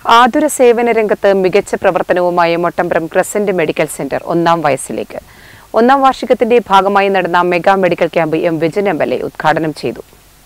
ആതുര സേവന രംഗത്ത് മികച്ച പ്രവർത്തനവുമായി മൊട്ടമ്പ്രം ക്രസന്റ് മെഡിക്കൽ സെന്റർ ഒന്നാം വയസ്സിലേക്ക് ഒന്നാം വാർഷികത്തിന്റെ ഭാഗമായി നടന്ന mega medical camp M Vijayan M L A ഉദ്ഘാടനം ചെയ്തു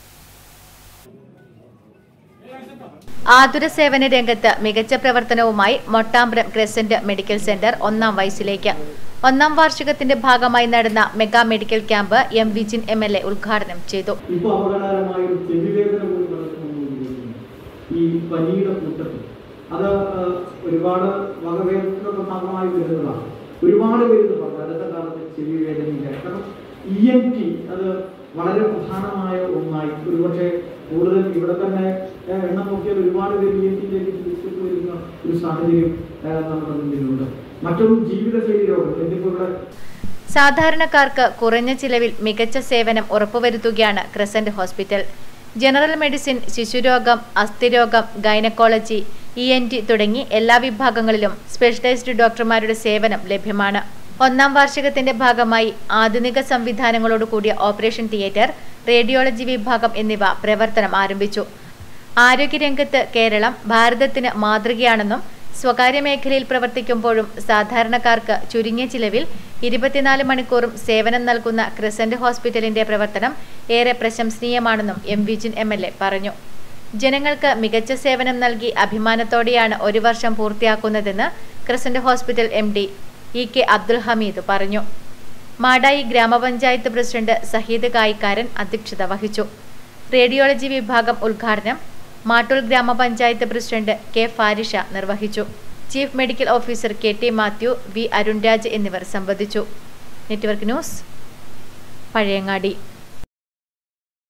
ആതുര സേവന രംഗത്ത് മികച്ച പ്രവർത്തനവുമായി മൊട്ടാമ്പ്രം ക്രസന്റ് മെഡിക്കൽ സെന്റർ ഒന്നാം വയസ്സിലേക്ക് ഒന്നാം വാർഷികത്തിന്റെ ഭാഗമായി നടന്ന mega medical camp M Vijin M L A ഉദ്ഘാടനം ചെയ്തു ഇപ്പൊ അപകടകരമായ ഒരു ചെവിവേദന പോലും നടക്കുന്നുണ്ട് ഈ പനിയുടെ കൂട്ടത്തിൽ അത് ആ, ഒരുപാട് വകവേദനയുടെ ഭാഗമായി വരുന്നതാണ് ഒരുപാട് പേര് ഇത് പറഞ്ഞു അടുത്ത കാലത്ത് ചെവി വേദനയില്ല കാരണം ഇ എൻ ടി അത് വളരെ പ്രധാനമായ ഒന്നായി ഒരുപക്ഷെ കൂടുതൽ ഇവിടെ തന്നെ ആ, എണ്ണം നോക്കിയാൽ ഒരുപാട് പേര് ഇ എൻ ടിയിലേക്ക് ചികിത്സയ്ക്ക് വരുന്ന ഒരു സാഹചര്യം ആ, നമ്മുടെ മുന്നിലുണ്ട് മറ്റൊന്ന് ജീവിതശൈലി രോഗം എന്നിപ്പോൾ ഇവിടെ സാധാരണക്കാർക്ക് കുറഞ്ഞ ചിലവിൽ മികച്ച സേവനം ഉറപ്പുവരുത്തുകയാണ് ക്രസന്റ് ഹോസ്പിറ്റൽ ജനറൽ മെഡിസിൻ ശിശുരോഗം അസ്ഥിരോഗം ഗൈനക്കോളജി ഇ എൻ ടി തുടങ്ങി എല്ലാ വിഭാഗങ്ങളിലും സ്പെഷ്യലൈസ്ഡ് ഡോക്ടർമാരുടെ സേവനം ലഭ്യമാണ് ഒന്നാം വാർഷികത്തിന്റെ ഭാഗമായി ആധുനിക സംവിധാനങ്ങളോട് കൂടിയ ഓപ്പറേഷൻ തിയേറ്റർ റേഡിയോളജി വിഭാഗം എന്നിവ പ്രവർത്തനം ആരംഭിച്ചു ആരോഗ്യരംഗത്ത് കേരളം ഭാരതത്തിന് മാതൃകയാണെന്നും സ്വകാര്യ മേഖലയിൽ പ്രവർത്തിക്കുമ്പോഴും സാധാരണക്കാർക്ക് ചുരുങ്ങിയ ചിലവിൽ ഇരുപത്തിനാല് മണിക്കൂറും സേവനം നൽകുന്ന ക്രിസന്റ് ഹോസ്പിറ്റലിന്റെ പ്രവർത്തനം ഏറെ പ്രശംസനീയമാണെന്നും M Vijin M L A പറഞ്ഞു ജനങ്ങൾക്ക് മികച്ച സേവനം നൽകി അഭിമാനത്തോടെയാണ് ഒരു വർഷം പൂർത്തിയാക്കുന്നതെന്ന് Crescent Hospital M D E K Abdul Hameed പറഞ്ഞു മാടായി ഗ്രാമപഞ്ചായത്ത് പ്രസിഡന്റ് സഹീദ് കായിക്കാരൻ അധ്യക്ഷത വഹിച്ചു റേഡിയോളജി വിഭാഗം ഉദ്ഘാടനം മാട്ടൂൽ ഗ്രാമപഞ്ചായത്ത് പ്രസിഡന്റ് കെ ഫാരിഷ നിർവഹിച്ചു chief medical officer K T Mathew V Arunraj എന്നിവർ സംബന്ധിച്ചു നെറ്റ്വർക്ക് ന്യൂസ് പഴയങ്ങാടി